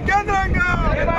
కేంద్రంగా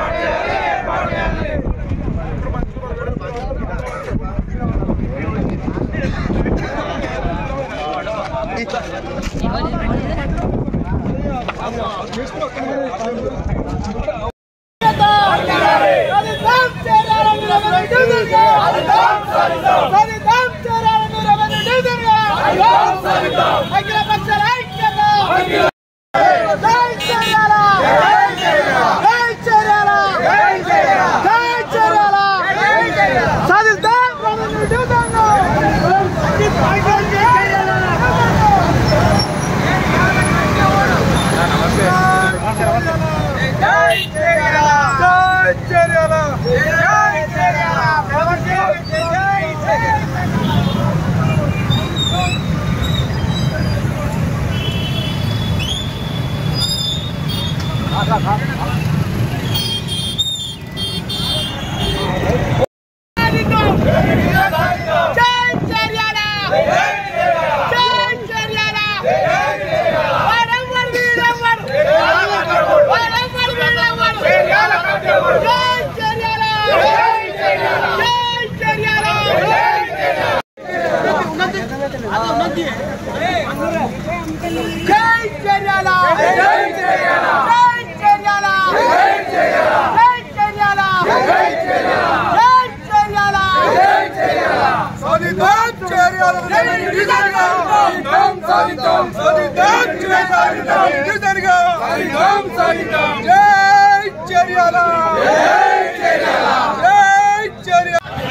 జై చర్యాల జై చర్యాల జై చర్యాల జై చర్యాల జై చర్యాల జై చర్యాల జై చర్యాల జై చర్యాల సాధిద్దాం చర్యలు సాధిద్దాం సాధిద్దాం సాధిద్దాం సాధిద్దాం డివిజన్గా సాధిద్దాం సాధిద్దాం జై చర్యల జై చర్యల జై చర్య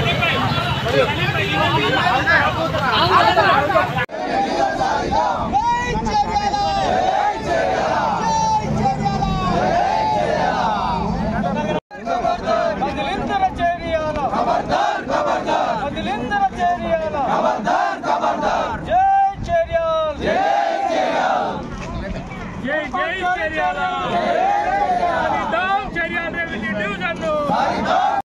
జై చర్యాల జై చర్యాల జై చర్యాల కదిలిందల చేరియాల ఖబర్దార్ ఖబర్దార్ కదిలిందల చేరియాల ఖబర్దార్ ఖబర్దార్ జై చేరియాల్ జై చేరియాల్ జై జై చేరియాల సాధిద్దాం చేరియాల రెవెన్యూ డివిజన్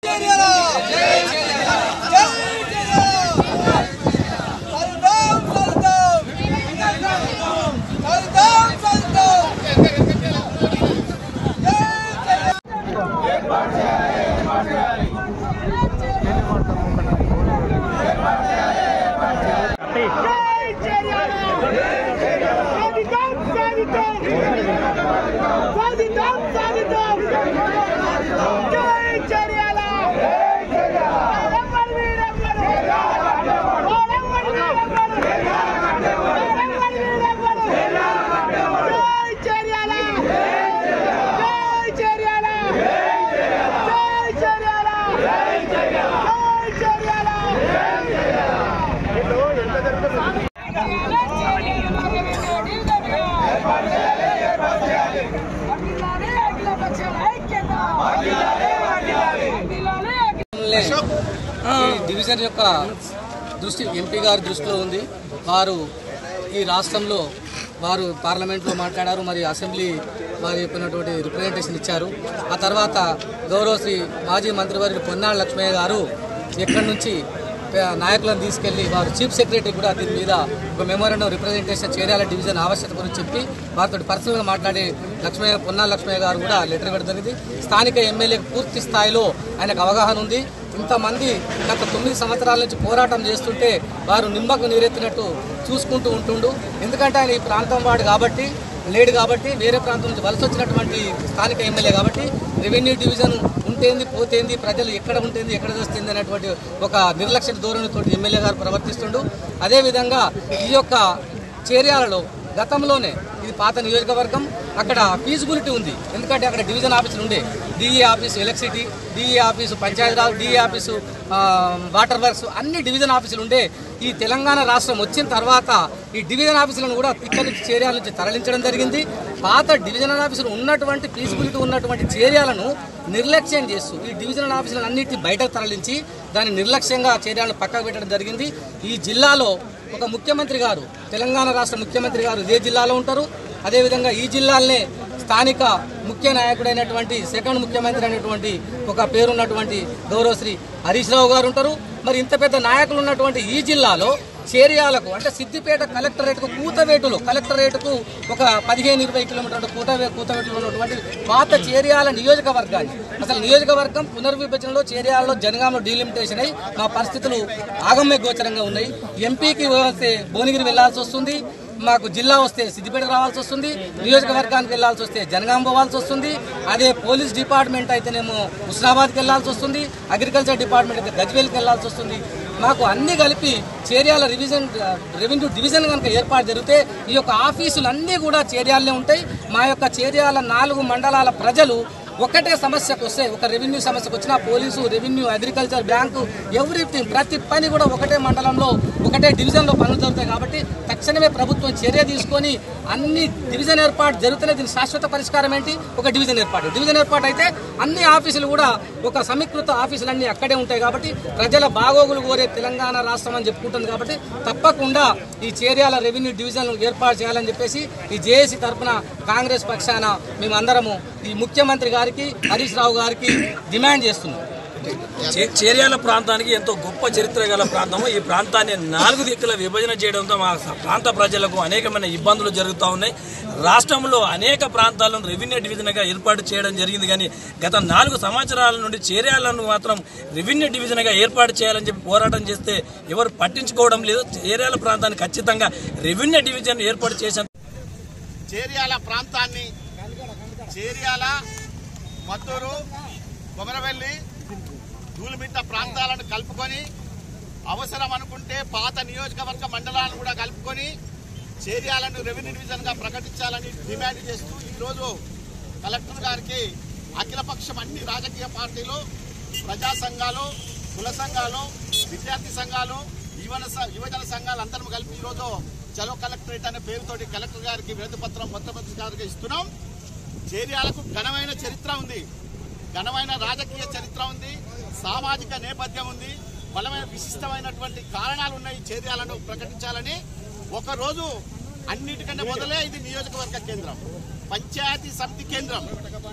ఈ డివిజన్ యొక్క దృష్టి ఎంపీ గారి దృష్టిలో ఉంది వారు ఈ రాష్ట్రంలో వారు పార్లమెంట్లో మాట్లాడారు మరి అసెంబ్లీ వారు చెప్పినటువంటి రిప్రజెంటేషన్ ఇచ్చారు ఆ తర్వాత గౌరవ శ్రీ మాజీ మంత్రివర్యులు పొన్నాళ్ళ లక్ష్మయ్య గారు ఎక్కడి నుంచి ప- నాయకులను తీసుకెళ్లి వారు చీఫ్ సెక్రటరీ కూడా దీని మీద ఒక మెమోరండం రిప్రజెంటేషన్ చేయాల డివిజన్ ఆవశ్యకత గురించి చెప్పి వారితో పర్సనల్గా మాట్లాడి లక్ష్మయ్య పొన్నాల లక్ష్మయ్య గారు కూడా లెటర్ ఇవ్వడం జరిగింది స్థానిక ఎమ్మెల్యేకి పూర్తి స్థాయిలో ఆయనకు అవగాహన ఉంది ఇంతమంది గత తొమ్మిది సంవత్సరాల నుంచి పోరాటం చేస్తుంటే వారు నిమ్మకు నీరెత్తినట్టు చూసుకుంటూ ఉంటుండు ఎందుకంటే ఆయన ఈ ప్రాంతం వాడు కాబట్టి లేడు కాబట్టి వేరే ప్రాంతం నుంచి వలస వచ్చినటువంటి స్థానిక ఎమ్మెల్యే కాబట్టి రెవెన్యూ డివిజన్ ఉంటేంది పోతేంది ప్రజలు ఎక్కడ ఉంటేంది ఎక్కడ చూస్తుంది అనేటువంటి ఒక నిర్లక్ష్య ధోరణితో ఎమ్మెల్యే గారు ప్రవర్తిస్తుండు అదేవిధంగా ఈ యొక్క చేర్యాలలో గతంలోనే ఇది పాత నియోజకవర్గం అక్కడ ఫీజిబిలిటీ ఉంది ఎందుకంటే అక్కడ డివిజన్ ఆఫీసులు ఉండే DE office electricity DE office Panchayati Raj DE office ఆ, వాటర్ వర్క్స్ అన్ని డివిజన్ ఆఫీసులు ఉండే ఈ తెలంగాణ రాష్ట్రం వచ్చిన తర్వాత ఈ డివిజన్ ఆఫీసులను కూడా ఇక్కడి నుంచి చేర్యాల నుంచి తరలించడం జరిగింది పాత డివిజనల్ ఆఫీసులు ఉన్నటువంటి ఫీజిబిలిటీ ఉన్నటువంటి చేర్యాలను నిర్లక్ష్యం చేస్తూ ఈ డివిజనల్ ఆఫీసులను అన్నింటినీ బయటకు తరలించి దాన్ని నిర్లక్ష్యంగా చేర్యాలను పక్కకు పెట్టడం జరిగింది ఈ జిల్లాలో ఒక ముఖ్యమంత్రి గారు తెలంగాణ రాష్ట్ర ముఖ్యమంత్రి గారు ఇదే జిల్లాలో ఉంటారు అదేవిధంగా ఈ జిల్లాలనే స్థానిక ముఖ్య నాయకుడైనటువంటి సెకండ్ ముఖ్యమంత్రి అయినటువంటి ఒక పేరున్నటువంటి గౌరవశ్రీ హరీష్ రావు గారు ఉంటారు మరి ఇంత పెద్ద నాయకులు ఉన్నటువంటి ఈ జిల్లాలో చేరియాలకు అంటే సిద్దిపేట కలెక్టరేట్కు కూతవేటులో కలెక్టరేట్కు ఒక పదిహేను ఇరవై కిలోమీటర్ల కూతవే కూతవేటులో ఉన్నటువంటి పాత చేరియాల నియోజకవర్గాన్ని అసలు నియోజకవర్గం పునర్విభజనలో చేరియాలలో జనగాంలో డీలిమిటేషన్ అయి మా పరిస్థితులు ఆగమ్య గోచరంగా ఉన్నాయి ఎంపీకి వస్తే భువనగిరి వెళ్లాల్సి వస్తుంది మాకు జిల్లా వస్తే సిద్దిపేట రావాల్సి వస్తుంది నియోజకవర్గానికి వెళ్లాల్సి వస్తే జనగాం పోవాల్సి వస్తుంది అదే పోలీస్ డిపార్ట్మెంట్ అయితేనేమో హుస్నాబాద్కి వెళ్లాల్సి వస్తుంది అగ్రికల్చర్ డిపార్ట్మెంట్ అయితే గజ్వేల్కి వెళ్లాల్సి వస్తుంది మాకు అన్ని కలిపి చేర్యాల రివిజన్ రెవెన్యూ డివిజన్ కనుక ఏర్పాటు జరిగితే ఈ యొక్క ఆఫీసులు అన్నీ కూడా చేర్యాలనే ఉంటాయి మా యొక్క చేర్యాల నాలుగు మండలాల ప్రజలు ఒకటే సమస్యకు వస్తే ఒక రెవెన్యూ సమస్యకు వచ్చినా police revenue agriculture bank everything ప్రతి పని కూడా ఒకటే మండలంలో ఒకటే డివిజన్లో పనులు జరుగుతాయి కాబట్టి తక్షణమే ప్రభుత్వం చర్య తీసుకొని అన్ని డివిజన్ ఏర్పాటు జరుగుతూనే దీని శాశ్వత పరిష్కారం ఏంటి ఒక డివిజన్ ఏర్పాటు డివిజన్ ఏర్పాటు అయితే అన్ని ఆఫీసులు కూడా ఒక సమీకృత ఆఫీసులన్నీ అక్కడే ఉంటాయి కాబట్టి ప్రజల బాగోగులు కోరే తెలంగాణ రాష్ట్రం అని చెప్పుకుంటుంది కాబట్టి తప్పకుండా ఈ చేర్యాల రెవెన్యూ డివిజన్ ఏర్పాటు చేయాలని చెప్పేసి ఈ జేఏసీ తరఫున కాంగ్రెస్ పక్షాన మేమందరము ఈ ముఖ్యమంత్రి గారికి హరీష్ రావు గారికి డిమాండ్ చేస్తున్నాం చే- చేర్యాల ప్రాంతానికి ఎంతో గొప్ప చరిత్ర గల ప్రాంతము ఈ ప్రాంతాన్ని నాలుగు దిక్కుల విభజన చేయడంతో మా స- ప్రాంత ప్రజలకు అనేకమైన ఇబ్బందులు జరుగుతూ ఉన్నాయి రాష్ట్రంలో అనేక ప్రాంతాలను రెవెన్యూ డివిజన్గా ఏర్పాటు చేయడం జరిగింది కానీ గత నాలుగు సంవత్సరాల నుండి చేర్యాలను మాత్రం రెవెన్యూ డివిజన్గా ఏర్పాటు చేయాలని చెప్పి పోరాటం చేస్తే ఎవరు పట్టించుకోవడం లేదు చేర్యాల ప్రాంతాన్ని ఖచ్చితంగా రెవెన్యూ డివిజన్ ఏర్పాటు చేసే చేర్యాల ప్రాంతాన్ని చేర్యాల మద్దూరు కొమరవెల్లి ధూళిమిట్ట ప్రాంతాలను కలుపుకొని అవసరం అనుకుంటే పాత నియోజకవర్గ మండలాలను కూడా కలుపుకొని చేర్యాలను రెవెన్యూ డివిజన్గా ప్రకటించాలని డిమాండ్ చేస్తూ ఈరోజు కలెక్టర్ గారికి అఖిలపక్షం అన్ని రాజకీయ పార్టీలు ప్రజా సంఘాలు కుల సంఘాలు విద్యార్థి సంఘాలు యువన స- యువజన సంఘాలు అందరం కలిపి ఈరోజు చలో కలెక్టరేట్ అనే పేరుతోటి కలెక్టర్ గారికి వినతి పత్రం మొట్టమొదటి గారికి ఇస్తున్నాం చేర్యాలకు ఘనమైన చరిత్ర ఉంది ఘనమైన రాజకీయ చరిత్ర ఉంది సామాజిక నేపథ్యం ఉంది బలమైన విశిష్టమైనటువంటి కారణాలు ఉన్నాయి చేర్యాలను ప్రకటించాలని ఒకరోజు అన్నిటికంటే మొదలే ఇది నియోజకవర్గ కేంద్రం పంచాయతీ సమితి కేంద్రం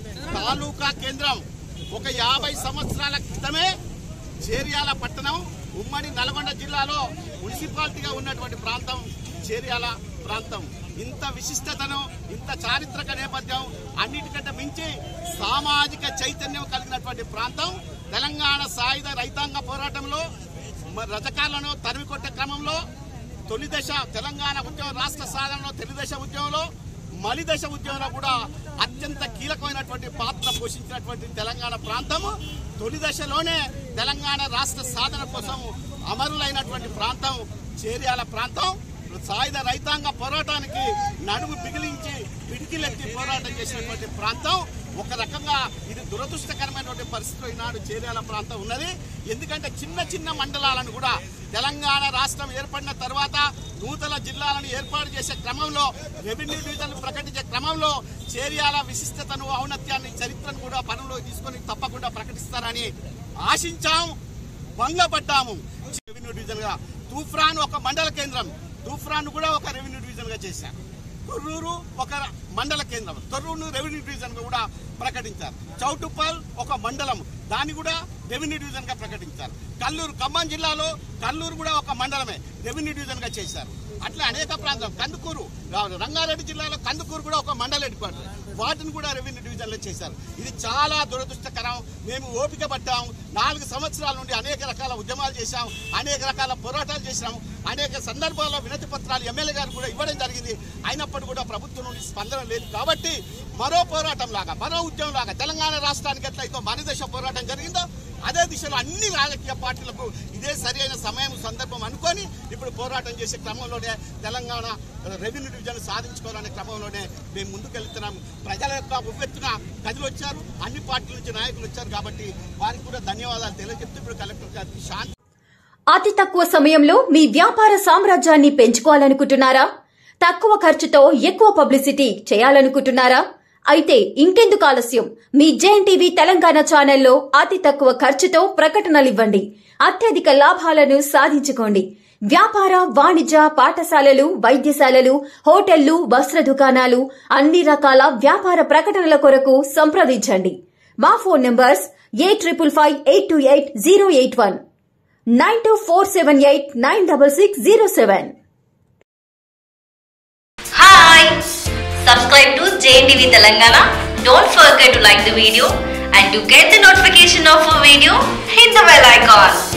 తాలూకా కేంద్రం ఒక యాభై సంవత్సరాల క్రితమే చేర్యాల పట్టణం ఉమ్మడి నల్గొండ జిల్లాలో మున్సిపాలిటీగా ఉన్నటువంటి ప్రాంతం చేర్యాల ప్రాంతం ఇంత విశిష్టతను ఇంత చారిత్రక నేపథ్యం అన్నిటికంటే మించి సామాజిక చైతన్యం కలిగినటువంటి ప్రాంతం తెలంగాణ సాయుధ రైతాంగ పోరాటంలో మ- రజకాలను తరిమి కొట్టే క్రమంలో తొలి దశ తెలంగాణ ఉద్యమం రాష్ట్ర సాధనలో తొలి దశ ఉద్యమంలో మలి దశ ఉద్యమంలో కూడా అత్యంత కీలకమైనటువంటి పాత్ర పోషించినటువంటి తెలంగాణ ప్రాంతము తొలి దశలోనే తెలంగాణ రాష్ట్ర సాధన కోసం అమరులైనటువంటి ప్రాంతం చేర్యాల ప్రాంతం సాయుధ రైతాంగ పోరాటానికి నడుము బిగిలించి పిడికిలెత్తి పోరాటం చేసినటువంటి ప్రాంతం ఒక రకంగా ఇది దురదృష్టకరమైనటువంటి పరిస్థితిలో ఈనాడు చేర్యాల ప్రాంతం ఉన్నది ఎందుకంటే చిన్న చిన్న మండలాలను కూడా తెలంగాణ రాష్ట్రం ఏర్పడిన తర్వాత నూతన జిల్లాలను ఏర్పాటు చేసే క్రమంలో రెవెన్యూ డివిజన్ ప్రకటించే క్రమంలో చేర్యాల విశిష్టతను ఔన్నత్యాన్ని చరిత్రను కూడా పనులు తీసుకొని తప్పకుండా ప్రకటిస్తారని ఆశించాం భంగపడ్డాము రెవెన్యూ డివిజన్ గా తూఫ్రాన్ ఒక మండల కేంద్రం తూఫ్రాన్ కూడా ఒక రెవెన్యూ డివిజన్ గా చేశారు కుర్రూరు ఒక మండల కేంద్రం తొర్రూరును రెవెన్యూ డివిజన్ గా కూడా ప్రకటించారు చౌటుప్పల్ ఒక మండలం దాన్ని కూడా రెవెన్యూ డివిజన్ గా ప్రకటించారు కల్లూరు ఖమ్మం జిల్లాలో కల్లూరు కూడా ఒక మండలమే రెవెన్యూ డివిజన్ గా చేశారు అట్లా అనేక ప్రాంతం కందుకూరు రంగారెడ్డి జిల్లాలో కందుకూరు కూడా ఒక మండల హెడ్ క్వార్టర్ వాటిని కూడా రెవెన్యూ డివిజన్ లో చేశారు ఇది చాలా దురదృష్టకరం మేము ఓపిక పట్టాం నాలుగు సంవత్సరాల నుండి అనేక రకాల ఉద్యమాలు చేశాం అనేక రకాల పోరాటాలు చేశాం అనేక సందర్భాల్లో వినతి పత్రాలు ఎమ్మెల్యే గారు కూడా ఇవ్వడం జరిగింది అయినప్పటికీ కూడా ప్రభుత్వం నుండి స్పందన లేదు కాబట్టి మరో పోరాటం లాగా మరో ఉద్యమం లాగా తెలంగాణ రాష్ట్రానికి ఎట్లయితే మన దేశ పోరాటం జరిగిందో అదే దిశలో అన్ని రాజకీయ పార్టీలకు ఇదే సరైన సమయం సందర్భం అనుకొని ఇప్పుడు పోరాటం చేసే క్రమంలోనే తెలంగాణ రెవెన్యూ డివిజన్ సాధించుకోవాలనే క్రమంలోనే మేము ముందుకెళ్తున్నాం ప్రజల యొక్క ఉవ్వెత్తున కదిలి వచ్చారు అన్ని పార్టీల నుంచి నాయకులు వచ్చారు కాబట్టి వారికి కూడా ధన్యవాదాలు తెలియజెప్తూ ఇప్పుడు కలెక్టర్ గారికి శాంతి అతి తక్కువ సమయంలో మీ వ్యాపార సామ్రాజ్యాన్ని పెంచుకోవాలనుకుంటున్నారా తక్కువ ఖర్చుతో ఎక్కువ పబ్లిసిటీ చేయాలనుకుంటున్నారా అయితే ఇంకెందుకు ఆలస్యం మీ జేఎన్టీవీ తెలంగాణ ఛానల్లో అతి తక్కువ ఖర్చుతో ప్రకటనలివ్వండి అత్యధిక లాభాలను సాధించుకోండి వ్యాపార వాణిజ్య పాఠశాలలు వైద్యశాలలు హోటళ్లు వస్త్ర దుకాణాలు అన్ని రకాల వ్యాపార ప్రకటనల కొరకు సంప్రదించండి మా phone numbers eight triple five eight two eight zero eight one nine two four seven eight nine double six zero seven hi subscribe to JNTV Telangana don't forget to like the video and to get the notification of a video, hit the bell icon.